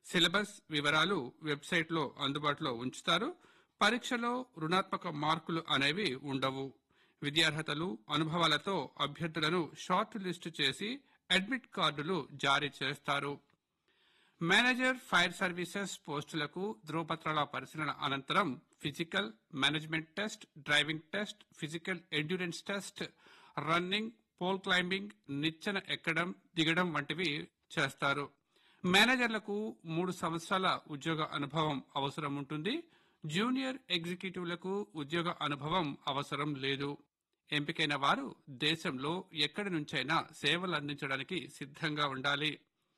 syllabus వివరాలు వెబ్సైట్లో అందుబాటులో ఉంచుతారు పరీక్షలో రుణాత్మక మార్కులు అనేవి ఉండవు విద్యార్హతలు అనుభవాలతో అభ్యర్థులను షార్ట్ లిస్టు చేసి అడ్మిట్ కార్డులు జారీ చేస్తారు మేనేజర్ ఫైర్ సర్వీసెస్ పోస్టులకు ధ్రువపత్రాల పరిశీలన అనంతరం physical management test driving test physical endurance test running pole climbing నిచ్చెన ఎక్కడం దిగడం వంటివి చేస్తారు మేనేజర్లకు మూడు సంవత్సరాల ఉద్యోగ అనుభవం అవసరం ఉంటుంది జూనియర్ ఎగ్జిక్యూటివ్లకు ఉద్యోగ అనుభవం అవసరం లేదు ఎంపికైన వారు దేశంలో ఎక్కడి నుంచైనా సేవలు అందించడానికి సిద్ధంగా ఉండాలి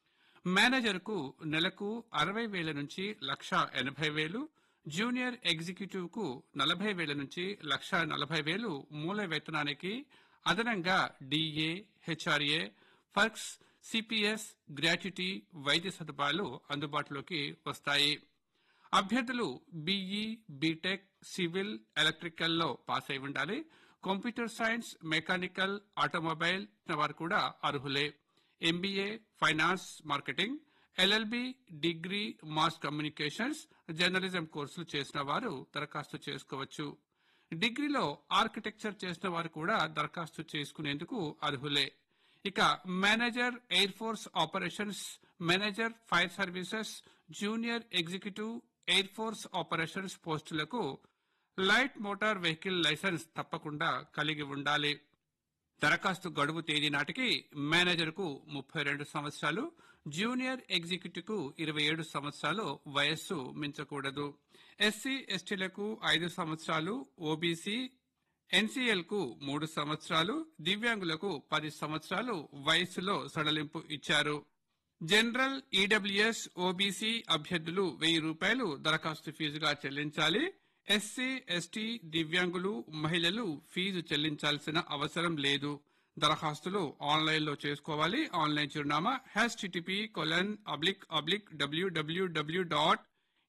మేనేజర్కు నెలకు అరవై వేల నుంచి లక్ష ఎనభై వేలు జూనియర్ ఎగ్జిక్యూటివ్ కు నలభై వేల నుంచి లక్ష నలభై వేలు మూల వేతనానికి అదనంగా DA HRA perks CPS gratuity వైద్య సదుపాయాలు అందుబాటులోకి వస్తాయి అభ్యర్థులు బీఈ బీటెక్ సివిల్ ఎలక్ట్రికల్లో పాస్ అయి ఉండాలి కంప్యూటర్ సైన్స్ మెకానికల్ ఆటోమొబైల్ వారు కూడా అర్హులే MBA finance marketing LLB degree mass communications journalism కోర్సులు చేసిన వారు దరఖాస్తు చేసుకోవచ్చు డిగ్రీలో ఆర్కిటెక్చర్ చేసిన వారు కూడా దరఖాస్తు చేసుకునేందుకు అర్హులే ఇక manager air force operations manager fire services junior executive air force operations పోస్టులకు లైట్ మోటార్ వెహికల్ లైసెన్స్ తప్పకుండా కలిగి ఉండాలి దరఖాస్తు గడువు తేదీ నాటికి మేనేజర్కు ముప్పై రెండు సంవత్సరాలు జూనియర్ ఎగ్జిక్యూటివ్ కు ఇరవై ఏడు సంవత్సరాలు వయస్సు మించకూడదు ఎస్సీ ఎస్టీలకు ఐదు సంవత్సరాలు ఓబీసీ ఎన్సీఎల్ కు మూడు సంవత్సరాలు దివ్యాంగులకు పది సంవత్సరాలు వయస్సులో సడలింపు ఇచ్చారు జనరల్ ఈడబ్ల్యూఎస్ ఓబీసీ అభ్యర్థులు వెయ్యి రూపాయలు దరఖాస్తు ఫీజుగా చెల్లించాలి ఎస్సీ ఎస్టీ దివ్యాంగులు మహిళలు ఫీజు చెల్లించాల్సిన అవసరం లేదు దరఖాస్తులు ఆన్లైన్ లో చేసుకోవాలి ఆన్లైన్ చిరునామా HTTP colon oblique oblique WWW dot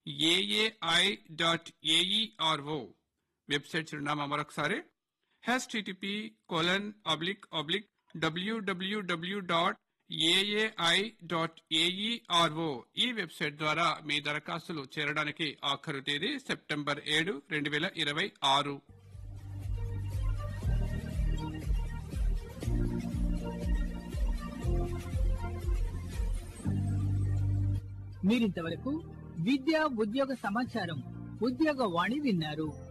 AAI dot AERO website చిరునామా మరొకసారి HTTP colon oblique oblique WWW dot AAI dot AERO ఈ వెబ్సైట్ ద్వారా మీ దరఖాస్తులు చేరడానికి ఆఖరు తేదీ సెప్టెంబర్ ఏడు రెండు వేల ఇరవై ఆరు మీరింతవరకు విద్యా ఉద్యోగ సమాచారం ఉద్యోగ వాణి విన్నారు